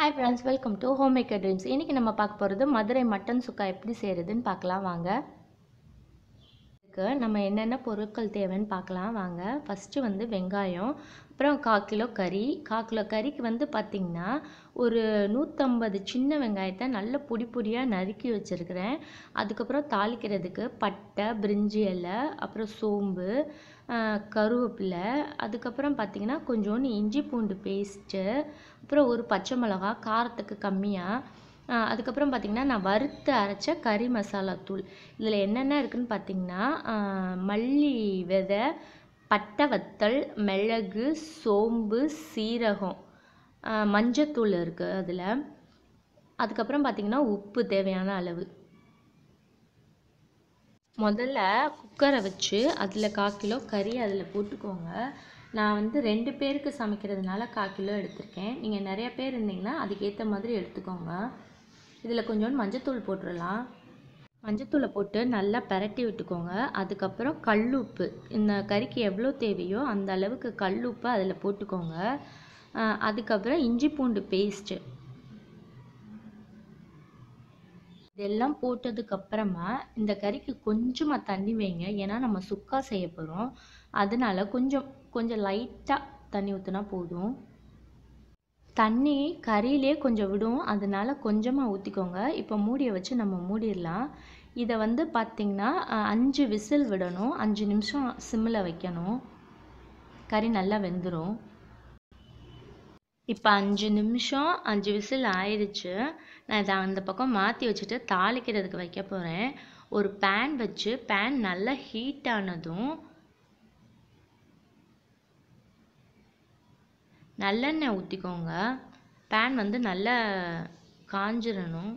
hi friends welcome to home maker dreams இன்றைக்கி நம்ம பார்க்க போகிறது மதுரை மட்டன் சுக்கா எப்படி செய்கிறதுன்னு பார்க்கலாம் வாங்க இதுக்கு நம்ம என்னென்ன பொருட்கள் தேவைன்னு பார்க்கலாம் வாங்க ஃபஸ்ட்டு வந்து வெங்காயம் அப்புறம் கால் கிலோ கறி கால் கிலோ கறிக்கு வந்து பார்த்திங்கன்னா ஒரு நூற்றம்பது சின்ன வெங்காயத்தை நல்ல பொடி பொடியாக நறுக்கி வச்சுருக்கிறேன் அதுக்கப்புறம் தாளிக்கிறதுக்கு பட்டை பிரிஞ்சி இலை அப்புறம் சோம்பு ஆஹ் கருவேப்பிலை அதுக்கப்புறம் பார்த்திங்கன்னா கொஞ்சோண்டு இஞ்சி பூண்டு பேஸ்ட்டு அப்புறம் ஒரு பச்சை மிளகா காரத்துக்கு கம்மியாக அதுக்கப்புறம் பார்த்திங்கன்னா நான் வறுத்து அரைச்ச கறி மசாலா தூள் இதில் என்னென்ன இருக்குதுன்னு பார்த்திங்கன்னா ஆஹ் மல்லி விதை பட்டை வத்தல் மிளகு சோம்பு சீரகம் ஆஹ் மஞ்சத்தூள் இருக்குது அதில் அதுக்கப்புறம் பார்த்திங்கன்னா உப்பு தேவையான அளவு முதல்ல குக்கரை வச்சு அதில் கால் கிலோ கறி அதில் போட்டுக்கோங்க நான் வந்து ரெண்டு பேருக்கு சமைக்கிறதுனால கால் கிலோ எடுத்திருக்கேன் நீங்கள் நிறைய பேர் இருந்தீங்கன்னா அதுக்கேற்ற மாதிரி எடுத்துக்கோங்க இதில் கொஞ்சோண்டு மஞ்சத்தூள் போட்டுடலாம் மஞ்சத்தூளை போட்டு நல்லா பிரட்டி விட்டுக்கோங்க அதுக்கப்புறம் கல்லுப்பு இந்த கறிக்கு எவ்வளோ தேவையோ அந்த அளவுக்கு கல்லுப்பை அதில் போட்டுக்கோங்க ஆஹ் அதுக்கப்புறம் இஞ்சி பூண்டு பேஸ்ட்டு இதெல்லாம் போட்டதுக்கு அப்புறமா இந்த கறிக்கு கொஞ்சமாக தண்ணி வைங்க ஏன்னா நம்ம சுக்கா செய்ய போகிறோம் அதனால கொஞ்சம் கொஞ்சம் லைட்டாக தண்ணி ஊற்றினா போதும் தண்ணி கறியிலே கொஞ்சம் விடும் அதனால கொஞ்சமாக ஊற்றிக்கோங்க இப்போ மூடியை வச்சு நம்ம மூடிடலாம் இதை வந்து பார்த்திங்கன்னா அஹ், அஞ்சு விசில் விடணும் அஞ்சு நிமிஷம் சிம்மில் வைக்கணும் கறி நல்லா வெந்துடும் இப்போ அஞ்சு நிமிஷம் அஞ்சு விசில் ஆயிடுச்சு நான் இதை அந்த பக்கம் மாற்றி வச்சுட்டு தாளிக்கிறதுக்கு வைக்க போகிறேன் ஒரு பேன் வச்சு பேன் நல்லா ஹீட் ஆனதும் நல்லெண்ணெய் ஊற்றிக்கோங்க பேன் வந்து நல்லா காஞ்சிரணும்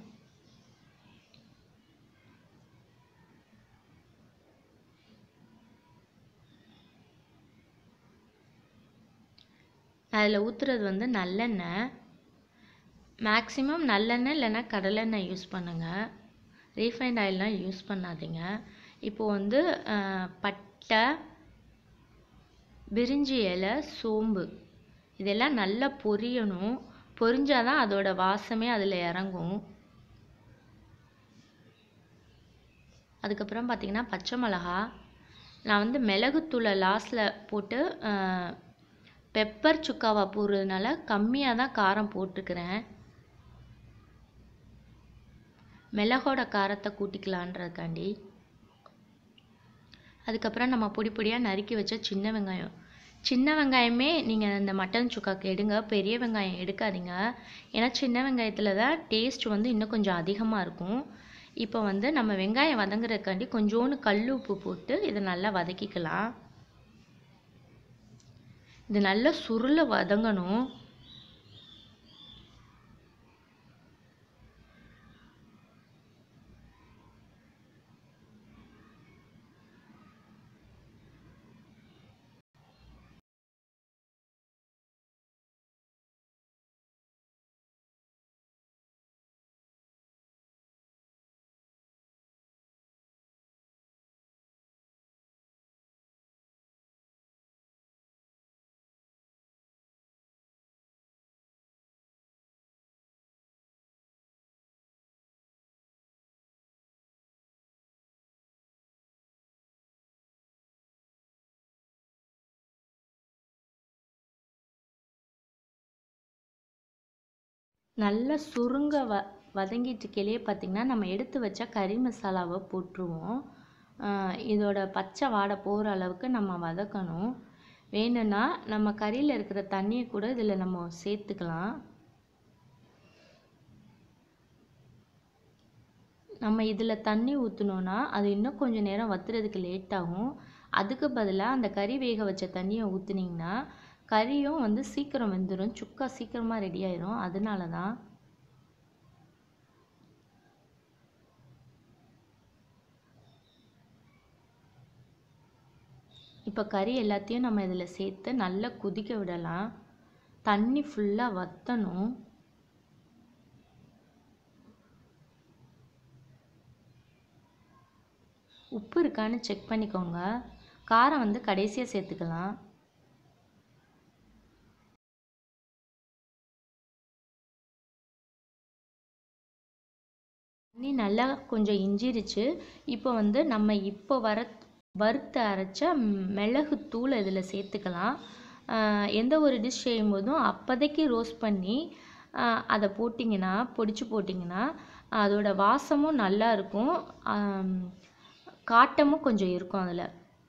அதில் ஊற்றுறது வந்து நல்லெண்ணெய் மேக்ஸிமம் நல்லெண்ணெய் இல்லைன்னா கடலெண்ணெய் யூஸ் பண்ணுங்கள் ரீஃபைண்ட் ஆயிலெலாம் யூஸ் பண்ணாதீங்க இப்போ வந்து அஹ், பட்டை பிரிஞ்சி இலை சோம்பு இதெல்லாம் நல்லா பொரியணும் பொரிஞ்சாதான் அதோட வாசமே அதில் இறங்கும் அதுக்கப்புறம் பார்த்தீங்கன்னா பச்சை மிளகா நான் வந்து மிளகுத்தூளை லாஸ்ட்டில் போட்டு பெப்பர் சுக்காவா போடுறதுனால கம்மியாக தான் காரம் போட்டுக்கிறேன் மிளகோட காரத்தை கூட்டிக்கலான்றதுக்காண்டி அதுக்கப்புறம் நம்ம பொடி பொடியாக நறுக்கி வச்ச சின்ன வெங்காயம் சின்ன வெங்காயமே நீங்கள் இந்த மட்டன் சுக்காக்கு எடுங்க பெரிய வெங்காயம் எடுக்காதீங்க ஏன்னா சின்ன வெங்காயத்தில் தான் டேஸ்ட் வந்து இன்னும் கொஞ்சம் அதிகமாக இருக்கும் இப்போ வந்து நம்ம வெங்காயம் வதங்குறதுக்காண்டி கொஞ்சோண்டு கல் உப்பு போட்டு இதை நல்லா வதக்கிக்கலாம் இது நல்லா சுருள வதங்கணும் நல்லா சுருங்க வ வதங்கிட்டு இருக்கையிலே பார்த்திங்கன்னா நம்ம எடுத்து வச்ச கறி மசாலாவை போட்டுருவோம் ஆஹ் இதோட பச்சை வாடை போகிற அளவுக்கு நம்ம வதக்கணும் வேணும்னா நம்ம கறியில் இருக்கிற தண்ணியை கூட இதில் நம்ம சேர்த்துக்கலாம் நம்ம இதில் தண்ணி ஊற்றினோன்னா அது இன்னும் கொஞ்சம் நேரம் வத்துறதுக்கு லேட் ஆகும் அதுக்கு பதிலாக அந்த கறி வேக வச்ச தண்ணியை ஊற்றுனீங்கன்னா கறியும் வந்து சீக்கிரம் வெந்துடும் சுக்கா சீக்கிரமாக ரெடி ஆயிரும் அதனால தான் இப்போ கறி எல்லாத்தையும் நம்ம இதில் சேர்த்து நல்லா கொதிக்க விடலாம் தண்ணி ஃபுல்லாக வற்றணும் உப்பு இருக்கான்னு செக் பண்ணிக்கோங்க காரம் வந்து கடைசியாக சேர்த்துக்கலாம் தண்ணி நல்லா கொஞ்சம் இஞ்சிருச்சு இப்போ வந்து நம்ம இப்போ வர வறுத்து அரைச்ச மிளகுத்தூள் இதில் சேர்த்துக்கலாம் ஆஹ் எந்த ஒரு டிஷ் செய்யும்போதும் அப்போதைக்கு ரோஸ்ட் பண்ணி ஆஹ் அதை போட்டிங்கன்னா பொடிச்சு போட்டிங்கன்னா அதோட வாசமும் நல்லா இருக்கும் ஆம், காட்டமும் கொஞ்சம் இருக்கும் அதில்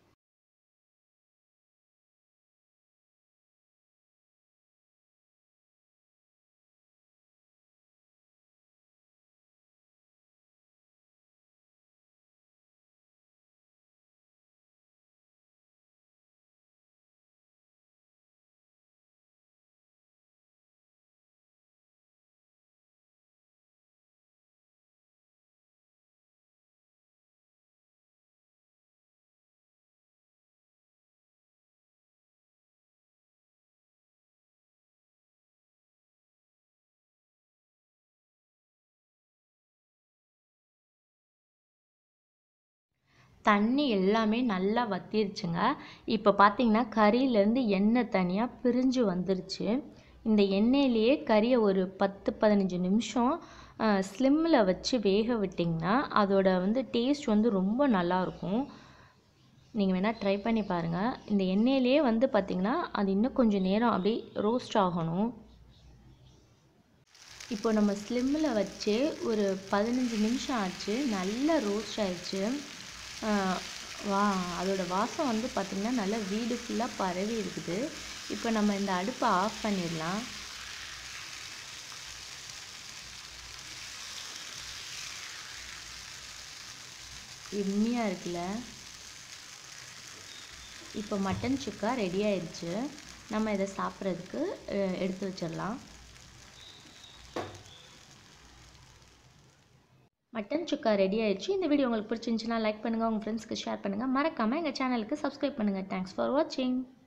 தண்ணி எல்லாமே நல்லா வத்திருச்சுங்க இப்போ பார்த்தீங்கன்னா கறியிலேருந்து எண்ணெய் தனியாக பிரிஞ்சு வந்துருச்சு இந்த எண்ணெயிலேயே கறியை ஒரு பத்து பதினஞ்சு நிமிஷம் ஸ்லிம்மில் வச்சு வேக விட்டிங்கன்னா அதோட வந்து டேஸ்ட் வந்து ரொம்ப நல்லாயிருக்கும் நீங்கள் வேணால் ட்ரை பண்ணி பாருங்கள் இந்த எண்ணெயிலே வந்து பார்த்திங்கன்னா அது இன்னும் கொஞ்சம் நேரம் அப்படியே ரோஸ்ட் ஆகணும் இப்போ நம்ம ஸ்லிம்மில் வச்சு ஒரு பதினஞ்சு நிமிஷம் ஆச்சு நல்லா ரோஸ்ட் ஆயிடுச்சு ஆஹ் வா அதோட வாசம் வந்து பார்த்திங்கன்னா நல்லா வீடு ஃபுல்லாக பரவி இருக்குது இப்போ நம்ம இந்த அடுப்பை ஆஃப் பண்ணிடலாம் எம்மியாக இருக்குல்ல இப்போ மட்டன் சுக்கா ரெடி ஆயிடுச்சு நம்ம இதை சாப்பிட்றதுக்கு அஹ், எடுத்து வச்சிடலாம் மட்டன் சுக்கா ரெடி ஆயிடுச்சு இந்த வீடியோ உங்களுக்கு பிடிச்சிருந்துச்சுன்னா லைக் பண்ணுங்கள் உங்கள் ஃப்ரெண்ட்ஸ்க்கு ஷேர் பண்ணுங்கள் மறக்காமல் எங்கள் சேனலுக்கு சப்ஸ்கிரைப் பண்ணுங்கள் தேங்க்ஸ் ஃபார் வாட்சிங்